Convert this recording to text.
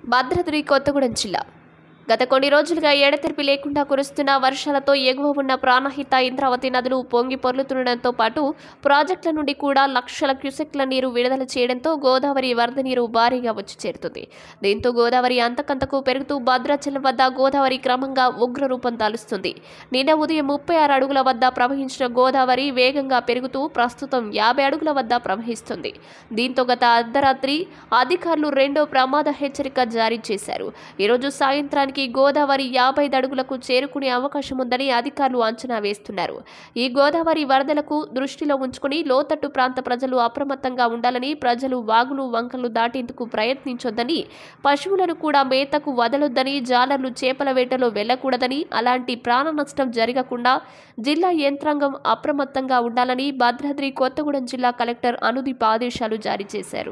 భద్రాద్రి కొత్తగూడెం జిల్లా గత కొన్ని రోజులుగా ఎడతెరిపి లేకుండా కురుస్తున్న వర్షాలతో ఎగువ ఉన్న ప్రాణహిత ఇంద్రావతి నదులు పొంగి పొర్లుతుండటంతో పాటు ప్రాజెక్టుల నుండి కూడా లక్షల క్యూసెక్ల నీరు విడుదల చేయడంతో గోదావరి వరద నీరు భారీగా వచ్చి చేరుతుంది దీంతో గోదావరి అంతకంతకు పెరుగుతూ భద్రాచలం వద్ద గోదావరి క్రమంగా ఉగ్ర రూపం దాలుస్తుంది నిన్న ఉదయం ముప్పై ఆరు అడుగుల వద్ద ప్రవహించిన గోదావరి వేగంగా పెరుగుతూ ప్రస్తుతం యాభై అడుగుల వద్ద ప్రవహిస్తుంది దీంతో గత అర్ధరాత్రి అధికారులు రెండో ప్రమాద హెచ్చరిక జారీ చేశారు ఈరోజు సాయంత్రానికి గోదావరి యాభై అడుగులకు చేరుకునే అవకాశం ఉందని అధికారులు అంచనా వేస్తున్నారు ఈ గోదావరి వరదలకు దృష్టిలో ఉంచుకుని లోతట్టు ప్రాంత ప్రజలు అప్రమత్తంగా ఉండాలని ప్రజలు వాగులు వంకలు దాటేందుకు ప్రయత్నించొద్దని పశువులను కూడా మేతకు వదలొద్దని జాలర్లు చేపల వేటలో వెళ్లకూడదని అలాంటి ప్రాణ నష్టం జరగకుండా జిల్లా యంత్రాంగం అప్రమత్తంగా ఉండాలని భద్రాద్రి కొత్తగూడెం జిల్లా కలెక్టర్ అనుదీప్ ఆదేశాలు జారీ చేశారు